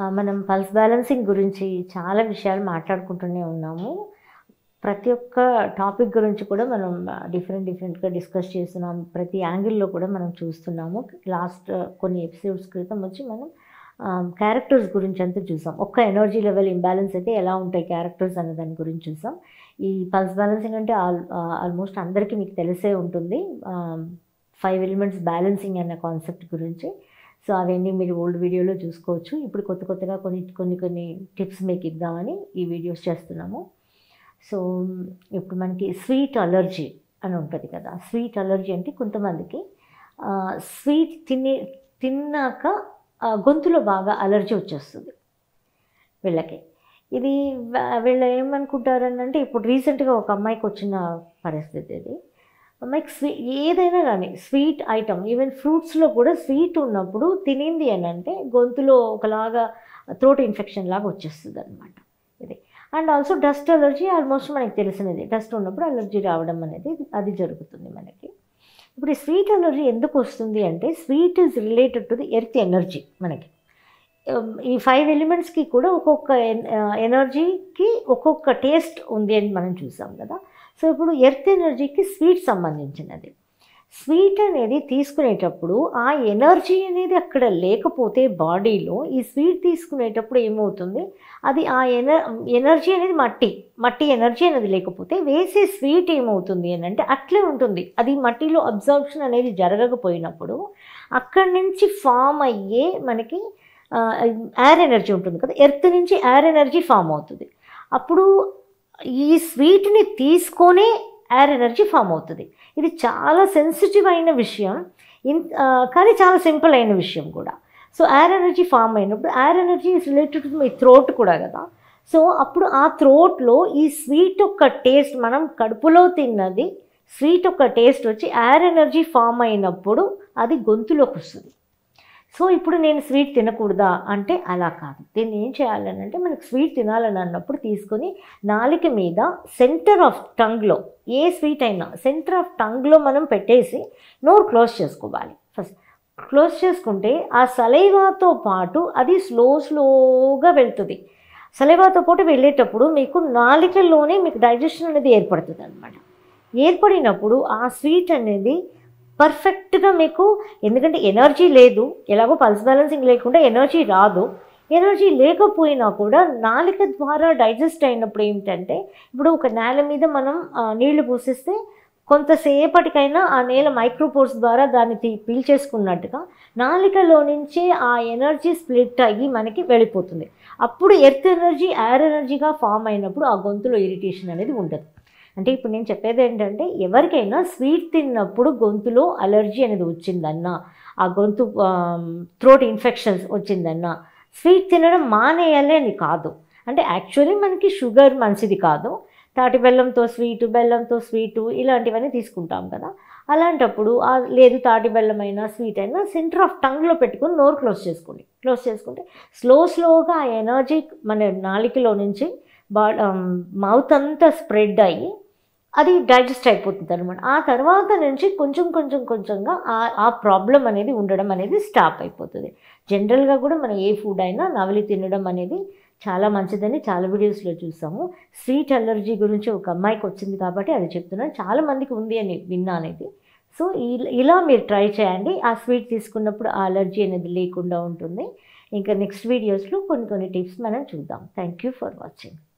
మనం pulse balancing గురించి చాలా విషయాలు మాట్లాడుకుంటూనే ఉన్నాము ప్రతి ఒక్క టాపిక్ గురించి కూడా మనం డిఫరెంట్ డిఫరెంట్గా డిస్కస్ చేస్తున్నాం ప్రతి యాంగిల్లో కూడా మనం చూస్తున్నాము లాస్ట్ కొన్ని ఎపిసోడ్స్ క్రితం వచ్చి మనం క్యారెక్టర్స్ గురించి అంతా చూసాం ఒక్క ఎనర్జీ లెవెల్ ఇంబ్యాలెన్స్ అయితే ఎలా ఉంటాయి క్యారెక్టర్స్ అనే దాని గురించి చూసాం ఈ పల్స్ బ్యాలెన్సింగ్ అంటే ఆల్ ఆల్మోస్ట్ అందరికీ మీకు తెలిసే ఉంటుంది ఫైవ్ ఎలిమెంట్స్ బ్యాలెన్సింగ్ అన్న కాన్సెప్ట్ గురించి సో అవన్నీ మీరు ఓల్డ్ వీడియోలో చూసుకోవచ్చు ఇప్పుడు కొత్త కొత్తగా కొన్ని కొన్ని కొన్ని టిప్స్ మీకు ఇద్దామని ఈ వీడియోస్ చేస్తున్నాము సో ఇప్పుడు మనకి స్వీట్ అలర్జీ అని ఉంటుంది కదా స్వీట్ అలర్జీ అంటే కొంతమందికి స్వీట్ తినే తిన్నాక ఆ, గొంతులో బాగా అలర్జీ వచ్చేస్తుంది వీళ్ళకి ఇది వా- వీళ్ళు ఏమనుకుంటారని అంటే ఇప్పుడు రీసెంట్గా ఒక అమ్మాయికి వచ్చిన పరిస్థితి ఇది అమ్మాయికి స్వీ ఏదైనా కానీ స్వీట్ ఐటమ్ ఈవెన్ ఫ్రూట్స్లో కూడా స్వీట్ ఉన్నప్పుడు తినింది అని అంటే గొంతులో ఒకలాగా థ్రోట్ ఇన్ఫెక్షన్ లాగా వచ్చేస్తుంది అనమాట ఇది and also dust allergy almost మనకి తెలిసినది డస్ట్ ఉన్నప్పుడు అలర్జీ రావడం అనేది అది జరుగుతుంది మనకి ఇప్పుడు ఈ స్వీట్ అలర్జీ ఎందుకు వస్తుంది అంటే sweet is related to the earth energy మనకి Um, ఈ ఫైవ్ ఎలిమెంట్స్కి కూడా ఒక్కొక్క ఎనర్జీకి ఒక్కొక్క టేస్ట్ ఉంది అని మనం చూసాం కదా సో ఇప్పుడు ఎర్త్ ఎనర్జీకి స్వీట్ సంబంధించినది స్వీట్ అనేది తీసుకునేటప్పుడు ఆ ఎనర్జీ అనేది అక్కడ లేకపోతే బాడీలో ఈ స్వీట్ తీసుకునేటప్పుడు ఏమవుతుంది అది ఆ ఎన ఎనర్జీ అనేది మట్టి మట్టి ఎనర్జీ అనేది లేకపోతే వేసే స్వీట్ ఏమవుతుంది అని అంటే అట్లే ఉంటుంది అది మట్టిలో అబ్జర్ప్షన్ అనేది జరగకపోయినప్పుడు అక్కడి నుంచి ఫామ్ అయ్యే మనకి ఎయిర్ ఎనర్జీ ఉంటుంది కదా ఎర్త్ నుంచి ఎయిర్ ఎనర్జీ ఫామ్ అవుతుంది అప్పుడు ఈ స్వీట్ని తీసుకొనే ఎయిర్ ఎనర్జీ ఫామ్ అవుతుంది ఇది చాలా సెన్సిటివ్ అయిన విషయం ఇన్ ఆ, కానీ చాలా సింపుల్ అయిన విషయం కూడా సో ఎయిర్ ఎనర్జీ ఫామ్ అయినప్పుడు air energy is related to my throat కూడా కదా సో అప్పుడు ఆ థ్రోట్లో ఈ స్వీట్ యొక్క టేస్ట్ మనం కడుపులో తిన్నది స్వీట్ యొక్క టేస్ట్ వచ్చి ఎయిర్ ఎనర్జీ ఫామ్ అయినప్పుడు అది గొంతులోకి వస్తుంది సో ఇప్పుడు నేను స్వీట్ తినకూడదా అంటే అలా కాదు దీన్ని ఏం చేయాలని అంటే మనకు స్వీట్ తినాలని అన్నప్పుడు తీసుకొని నాలిక మీద సెంటర్ ఆఫ్ టంగ్లో ఏ స్వీట్ అయినా సెంటర్ ఆఫ్ టంగ్లో మనం పెట్టేసి నోరు క్లోజ్ చేసుకోవాలి ఫస్ట్ క్లోజ్ చేసుకుంటే ఆ సలైవాతో పాటు అది స్లో స్లోగా వెళ్తుంది సలైవాతో పాటు వెళ్ళేటప్పుడు మీకు నాలికల్లోనే మీకు డైజెషన్ అనేది ఏర్పడుతుంది అనమాట ఏర్పడినప్పుడు ఆ స్వీట్ అనేది పర్ఫెక్ట్గా మీకు ఎందుకంటే ఎనర్జీ లేదు ఎలాగో పల్స్ బ్యాలెన్సింగ్ లేకుండా ఎనర్జీ రాదు ఎనర్జీ లేకపోయినా కూడా నాలిక ద్వారా డైజెస్ట్ అయినప్పుడు ఏమిటంటే ఇప్పుడు ఒక నేల మీద మనం ఆ, నీళ్లు పోసేస్తే కొంతసేపటికైనా ఆ నేల మైక్రోపోర్స్ ద్వారా దాన్ని తీ పీల్చేసుకున్నట్టుగా నాలికలో నుంచే ఆ ఎనర్జీ స్ప్లిట్ అయ్యి మనకి వెళ్ళిపోతుంది అప్పుడు ఎర్త్ ఎనర్జీ ఎయిర్ ఎనర్జీగా ఫామ్ అయినప్పుడు ఆ గొంతులో ఇరిటేషన్ అనేది ఉండదు అంటే ఇప్పుడు నేను చెప్పేది ఏంటంటే ఎవరికైనా స్వీట్ తిన్నప్పుడు గొంతులో అలర్జీ అనేది వచ్చిందన్నా ఆ గొంతు థ్రోట్ ఇన్ఫెక్షన్స్ వచ్చిందన్నా స్వీట్ తినడం మానేయాలి అని కాదు అంటే యాక్చువల్లీ మనకి షుగర్ మంచిది కాదు తాటి బెల్లంతో స్వీటు బెల్లంతో స్వీటు ఇలాంటివన్నీ తీసుకుంటాం కదా అలాంటప్పుడు ఆ లేదు తాటి బెల్లం అయినా స్వీట్ అయినా సెంటర్ ఆఫ్ టంగ్లో పెట్టుకొని నోరు క్లోజ్ చేసుకోండి క్లోజ్ చేసుకుంటే స్లో స్లోగా ఆ ఎనర్జీ మన నాలికలో నుంచి బా మౌత్ అంతా స్ప్రెడ్ అయ్యి అది డైజెస్ట్ అయిపోతుంది అనమాట ఆ తర్వాత నుంచి కొంచెం కొంచెం కొంచెంగా ఆ ఆ ప్రాబ్లం అనేది ఉండడం అనేది స్టాప్ అయిపోతుంది జనరల్గా కూడా మనం ఏ ఫుడ్ అయినా నవలి తినడం అనేది చాలా మంచిదని చాలా వీడియోస్లో చూసాము స్వీట్ అలర్జీ గురించి ఒక అమ్మాయికి వచ్చింది కాబట్టి అది చెప్తున్నాను చాలా మందికి ఉంది అని విన్నాను ఇది సో ఇల- ఇలా మీరు ట్రై చేయండి ఆ స్వీట్ తీసుకున్నప్పుడు ఆ అలర్జీ అనేది లేకుండా ఉంటుంది ఇంకా నెక్స్ట్ వీడియోస్లో కొన్ని కొన్ని టిప్స్ మనం చూద్దాం థ్యాంక్ యూ ఫర్ వాచింగ్